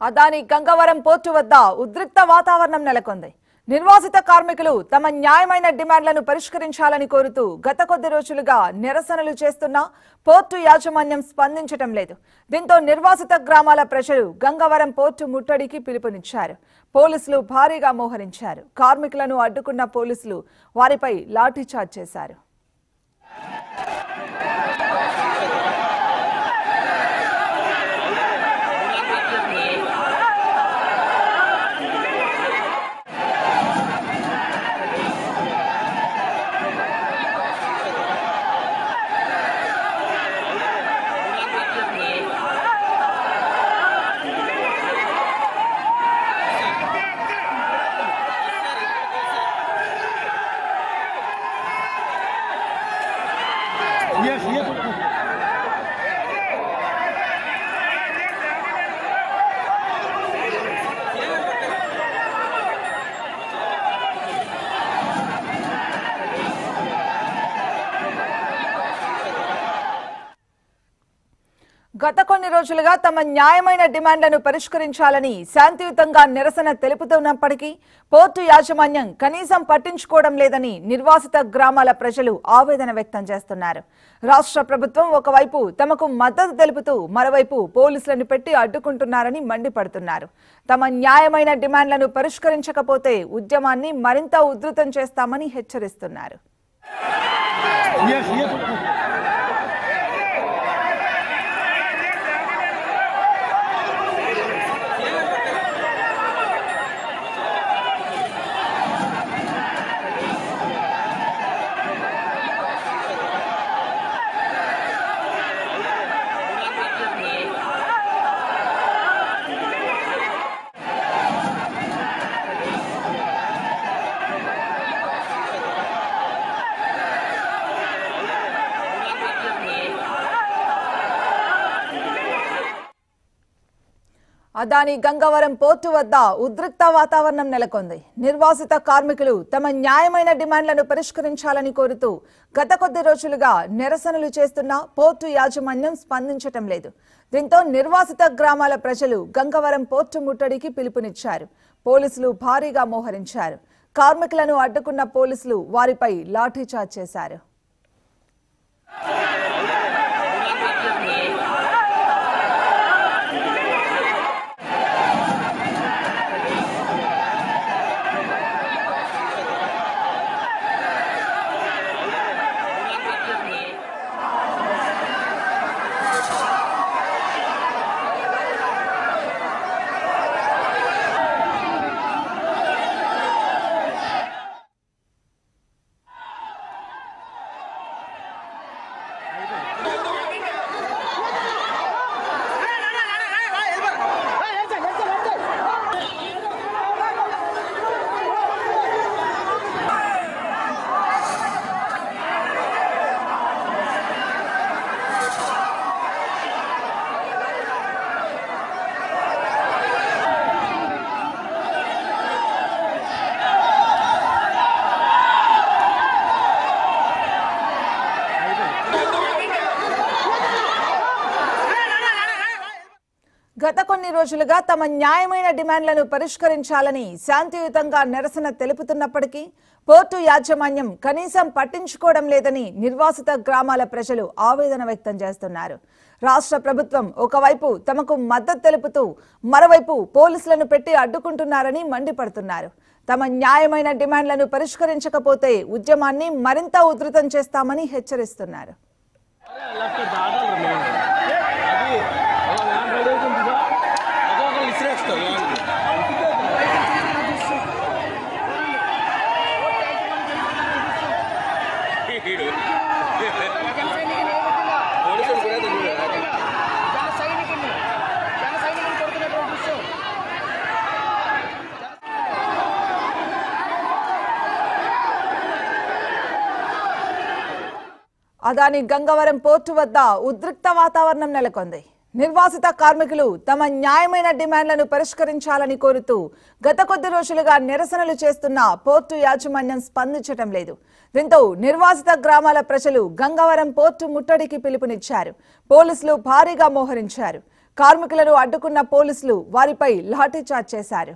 Adani Gangavaram port వద్ద ఉద్రిక్త వాతావరణం నెలకొంది నిర్వాసిత కార్మికులు తమ న్యాయమైన డిమాండ్లను పరిష్కరించాలని కోరుతూ గత కొద్ది రోజులుగా నిరసనలు చేస్తున్నా పోర్టు యాజమాన్యం స్పందించటం లేదు దీంతో నిర్వాసిత గ్రామాల ప్రజలు గంగవరం పోర్టు ముట్టడికి పిలుపునిచ్చారు పోలీసులు భారీగా మోహరించారు కార్మికులను అడ్డుకున్న పోలీసులు వారిపై లాఠీచార్జ్ చేశారు Yes, yes. గత కొన్ని రోజులుగా తమ న్యాయమైన డిమాండ్లను పరిష్కరించాలని శాంతియుతంగా నిరసన తెలుపుతున్నప్పటికీ పోర్టు యాజమాన్యం కనీసం పట్టించుకోవడం లేదని నిర్వాసిత గ్రామాల ప్రజలు ఆవేదన వ్యక్తం చేస్తున్నారు రాష్ట్ర ప్రభుత్వం ఒకవైపు తమకు మద్దతు తెలుపుతూ మరోవైపు పోలీసులను పెట్టి అడ్డుకుంటున్నారని మండిపడుతున్నారు తమ న్యాయమైన డిమాండ్లను పరిష్కరించకపోతే ఉద్యమాన్ని మరింత ఉధృతం చేస్తామని హెచ్చరిస్తున్నారు Yes, yes. Adani Gangavaram port వద్ద ఉద్రిక్త వాతావరణం నెలకొంది నిర్వాసిత కార్మికులు తమ న్యాయమైన డిమాండ్లను పరిష్కరించాలని కోరుతూ గత కొద్ది రోజులుగా నిరసనలు చేస్తున్న పోర్టు యాజమాన్యం స్పందించటం లేదు దీంతో నిర్వాసిత గ్రామాల ప్రజలు గంగవరం పోర్టు ముట్టడికి పిలుపునిచ్చారు పోలీసులు భారీగా మోహరించారు కార్మికులను అడ్డుకున్న పోలీసులు వారిపై లాఠీచార్జ్ చేశారు గత కొన్ని రోజులుగా తమ న్యాయమైన డిమాండ్లను పరిష్కరించాలని శాంతియుతంగా నిరసన తెలుపుతున్నప్పటికీ పోర్టు యాజమాన్యం కనీసం పట్టించుకోవడం లేదని నిర్వాసిత గ్రామాల ప్రజలు ఆవేదన వ్యక్తం చేస్తున్నారు రాష్ట్ర ప్రభుత్వం ఒకవైపు తమకు మద్దతు తెలుపుతూ మరోవైపు పోలీసులను పెట్టి అడ్డుకుంటున్నారని మండిపడుతున్నారు తమ న్యాయమైన డిమాండ్లను పరిష్కరించకపోతే ఉద్యమాన్ని మరింత ఉధృతం చేస్తామని హెచ్చరిస్తున్నారు లెఫ్ట్ దాటాలి మేము అది అలా ల్యాండ్ రెడీ అవుతుందిగా ఒక్కొక్కరు ఇసిరేస్తాం ల్యాండ్ పోలీసులు కూడా తెలియదు జన సైనికుడిని జన సైనికుడిని కొడుతున్నటువంటి విషయం అదాని గంగవరం పోర్టు వద్ద ఉద్రిక్త వాతావరణం నెలకొంది నిర్వాసిత కార్మికులు తమ న్యాయమైన డిమాండ్లను పరిష్కరించాలని కోరుతూ గత కొద్ది రోజులుగా నిరసనలు చేస్తున్న పోర్టు యాజమాన్యం స్పందించటం లేదు దీంతో నిర్వాసిత గ్రామాల ప్రజలు గంగవరం పోర్టు ముట్టడికి పిలుపునిచ్చారు పోలీసులు భారీగా మోహరించారు కార్మికులను అడ్డుకున్న పోలీసులు వారిపై లాఠీచార్జ్ చేశారు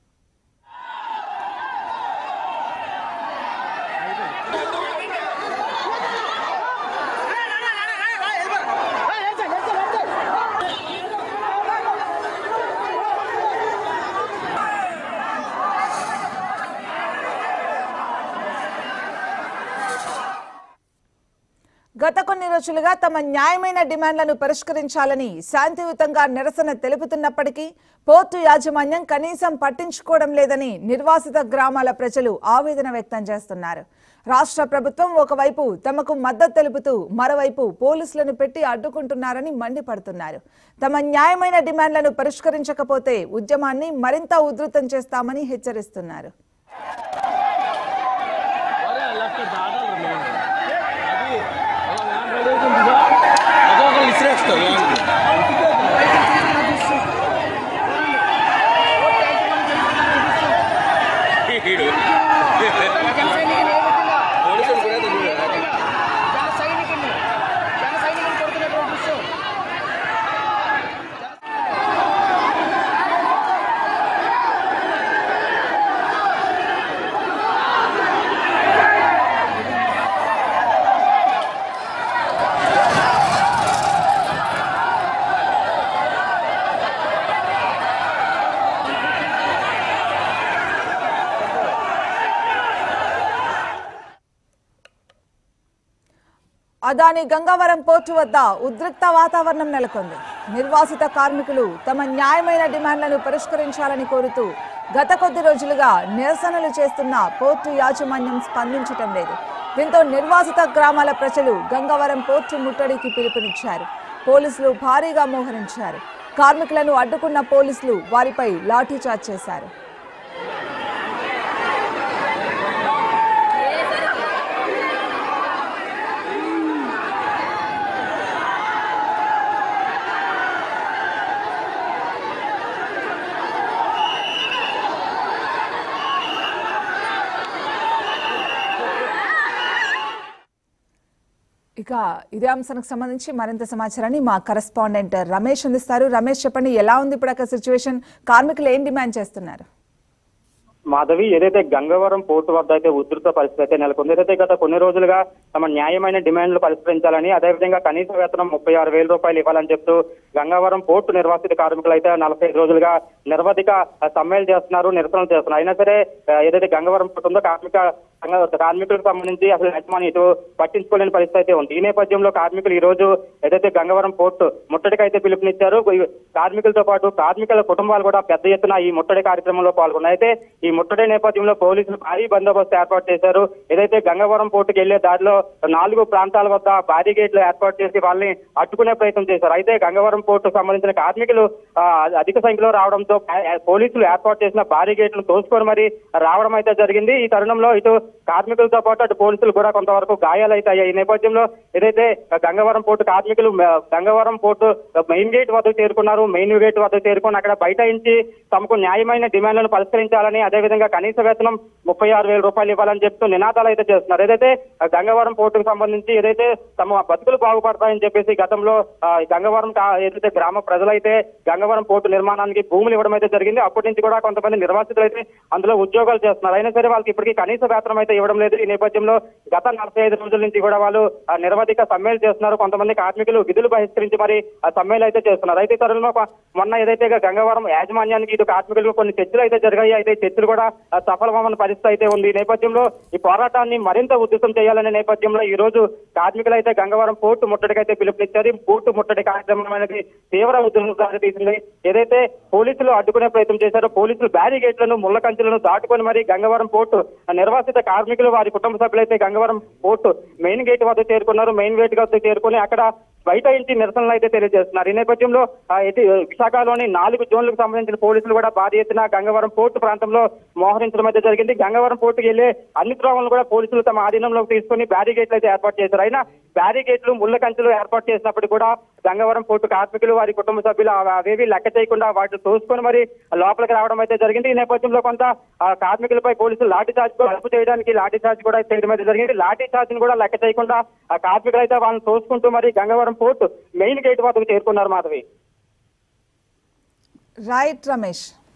గత కొన్ని రోజులుగా తమ న్యాయమైన డిమాండ్లను పరిష్కరించాలని శాంతియుతంగా నిరసన తెలుపుతున్నప్పటికీ పోర్టు యాజమాన్యం కనీసం పట్టించుకోవడం లేదని నిర్వాసిత గ్రామాల ప్రజలు ఆవేదన వ్యక్తం చేస్తున్నారు రాష్ట్ర ప్రభుత్వం ఒకవైపు తమకు మద్దతు తెలుపుతూ మరోవైపు పోలీసులను పెట్టి అడ్డుకుంటున్నారని మండిపడుతున్నారు తమ న్యాయమైన డిమాండ్లను పరిష్కరించకపోతే ఉద్యమాన్ని మరింత ఉధృతం చేస్తామని హెచ్చరిస్తున్నారు అరే లెఫ్ట్ దాటాలి మేము అది అలా వ్యాన్ రెడీ అవుతుంది సార్ ఒక్కొక్కరు ఇసిరేస్తారు వ్యాన్ జన సైనికులు ఏ విధంగా పోలీసులు కూడా తెలియదు జన సైనికుల్ని జన సైనికులు కొడుతున్నటువంటి దృశ్యం అదాని గంగవరం పోర్టు వద్ద ఉద్రిక్త వాతావరణం నెలకొంది నిర్వాసిత కార్మికులు తమ న్యాయమైన డిమాండ్లను పరిష్కరించాలని కోరుతూ గత కొద్ది రోజులుగా నిరసనలు చేస్తున్న పోర్టు యాజమాన్యం స్పందించటం లేదు దీంతో నిర్వాసిత గ్రామాల ప్రజలు గంగవరం పోర్టు ముట్టడికి పిలుపునిచ్చారు పోలీసులు భారీగా మోహరించారు కార్మికులను అడ్డుకున్న పోలీసులు వారిపై లాఠీచార్జ్ చేశారు ఇక ఇదే అంశానికి సంబంధించి మరింత సమాచారాన్ని మా కరెస్పాండెంట్ రమేష్ అందిస్తారు రమేష్ చెప్పండి ఎలా ఉంది ఇప్పుడు అక్కడ సిచ్యువేషన్ కార్మికులు ఏం డిమాండ్ చేస్తున్నారు మాధవి ఏదైతే గంగవరం పోర్టు వద్ద అయితే ఉధృత పరిస్థితి అయితే నెలకొంది ఏదైతే గత కొన్ని రోజులుగా తమ న్యాయమైన డిమాండ్లు పరిష్కరించాలని అదేవిధంగా కనీస వేతనం ముప్పై ఆరు వేల రూపాయలు ఇవ్వాలని చెప్తూ గంగవరం పోర్టు నిర్వాసిత కార్మికులు అయితే నలభై ఐదు రోజులుగా నిరవధిక సమ్మెలు చేస్తున్నారు నిరసనలు చేస్తున్నారు అయినా సరే ఆ, ఏదైతే గంగవరం పోర్టు ఉందో కార్మిక సంఘ- కార్మికులకు సంబంధించి అసలు యజమాని ఇటు పట్టించుకోలేని పరిస్థితి అయితే ఉంది ఈ నేపథ్యంలో కార్మికులు ఈ రోజు ఏదైతే గంగవరం పోర్టు ముట్టడికి అయితే పిలుపునిచ్చారు ఈ కార్మికులతో పాటు కార్మికుల కుటుంబాలు కూడా పెద్ద ఎత్తున ఈ ముట్టడి కార్యక్రమంలో పాల్గొన్నాయి అయితే ఈ ముట్టడి నేపథ్యంలో పోలీసులు భారీ బందోబస్తు ఏర్పాటు చేశారు ఏదైతే గంగవరం పోర్టుకు వెళ్లే దారిలో నాలుగు ప్రాంతాల వద్ద భారీ గేట్లు ఏర్పాటు చేసి వాళ్ళని అడ్డుకునే ప్రయత్నం చేశారు అయితే గంగవరం పోర్టుకు సంబంధించిన కార్మికులు ఆ, అధిక సంఖ్యలో రావడంతో ఆ, పోలీసులు ఏర్పాటు చేసిన భారీ గేట్లు తోసుకొని మరి రావడం అయితే జరిగింది ఈ తరుణంలో ఇటు కార్మికులతో పాటు అటు పోలీసులు కూడా కొంతవరకు గాయాలైతే అయ్యాయి ఈ నేపథ్యంలో ఏదైతే గంగవరం పోర్టు కార్మికులు మ- గంగవరం పోర్టు మెయిన్ గేట్ వద్దకు చేరుకున్నారు మెయిన్ గేట్ వద్దకు చేరుకుని అక్కడ బైఠాయించి తమకు న్యాయమైన డిమాండ్లను పరిష్కరించాలని అదేవిధంగా కనీస వేతనం ముప్పై ఆరు వేల రూపాయలు ఇవ్వాలని చెప్తూ నినాదాలు అయితే చేస్తున్నారు ఏదైతే గంగవరం పోర్టుకు సంబంధించి ఏదైతే తమ బతుకులు బాగుపడతాయని చెప్పేసి గతంలో ఆ, ఈ గంగవరం కా- ఏదైతే గ్రామ ప్రజలైతే గంగవరం పోర్టు నిర్మాణానికి భూములు ఇవ్వడం అయితే జరిగింది అప్పటి నుంచి కూడా కొంతమంది నిర్వాసితులు అయితే అందులో ఉద్యోగాలు చేస్తున్నారు అయినా సరే వాళ్ళకి ఇప్పటికీ కనీస వేతనం అయితే ఇవ్వడం లేదు ఈ నేపథ్యంలో గత నలభై ఐదు రోజుల నుంచి కూడా వాళ్ళు ఆ, నిరవధిక సమ్మెలు చేస్తున్నారు కొంతమంది కార్మికులు విధులు బహిష్కరించి మరి ఆ సమ్మెలు అయితే చేస్తున్నారు అయితే ఈ తరుణంలో కొ- మొన్న ఏదైతే గంగవరం యాజమాన్యానికి ఇటు కార్మికులకు కొన్ని చర్చలు అయితే జరిగాయి అయితే ఈ చర్చలు కూడా ఆ, సఫలమన్న పరిస్థితి అయితే ఉంది ఈ నేపథ్యంలో ఈ పోరాటాన్ని మరింత ఉధృతం చేయాలనే నేపథ్యంలో ఈ రోజు కార్మికులు అయితే గంగవరం పోర్టు ముట్టడికి అయితే పిలుపునిచ్చారు ఈ పోర్టు ముట్టడి కార్యక్రమం అనేది తీవ్ర ఉధృతం దారితీసింది ఏదైతే పోలీసులు అడ్డుకునే ప్రయత్నం చేశారో పోలీసులు బ్యారిగేట్లను ముళ్ళ కంచెలను దాటుకొని మరి గంగవరం పోర్టు నిర్వాసిత కార్మికులు వారి కుటుంబ సభ్యులైతే గంగవరం పోర్టు మెయిన్ గేట్ వద్ద చేరుకున్నారు మెయిన్ గేట్ వద్ద చేరుకుని అక్కడ బయట ఇంటి నిరసనలు అయితే తెలియజేస్తున్నారు ఈ నేపథ్యంలో ఆ, ఇటు విశాఖలోని నాలుగు జోన్లకు సంబంధించిన పోలీసులు కూడా భారీ ఎత్తున గంగవరం పోర్టు ప్రాంతంలో మోహరించడం అయితే జరిగింది గంగవరం పోర్టుకు వెళ్లే అన్ని త్రోవలను కూడా పోలీసులు తమ ఆధీనంలోకి తీసుకుని బ్యారిగేట్లు అయితే ఏర్పాటు చేశారు అయినా బ్యారిగేట్లు ముళ్ళ కంచెలు ఏర్పాటు చేసినప్పుడు కూడా గంగవరం పోర్టు కార్మికులు వారి కుటుంబ సభ్యులు అవ- అవేవి లెక్క చేయకుండా వాటిని తోసుకొని మరి లోపలికి రావడం అయితే జరిగింది ఈ నేపథ్యంలో కొంత ఆ, కార్మికులపై పోలీసులు లాఠీ చార్జ్ కూడా అదుపు చేయడానికి లాఠీ చార్జ్ కూడా చేయడం అయితే జరిగింది లాఠీ చార్జ్ ని కూడా లెక్క చేయకుండా ఆ కార్మికులు అయితే వాళ్ళని తోసుకుంటూ మరి గంగవరం పోర్టు మెయిన్ గేట్ వద్దకు చేరుకున్నారు మాధవి రైట్ రమేష్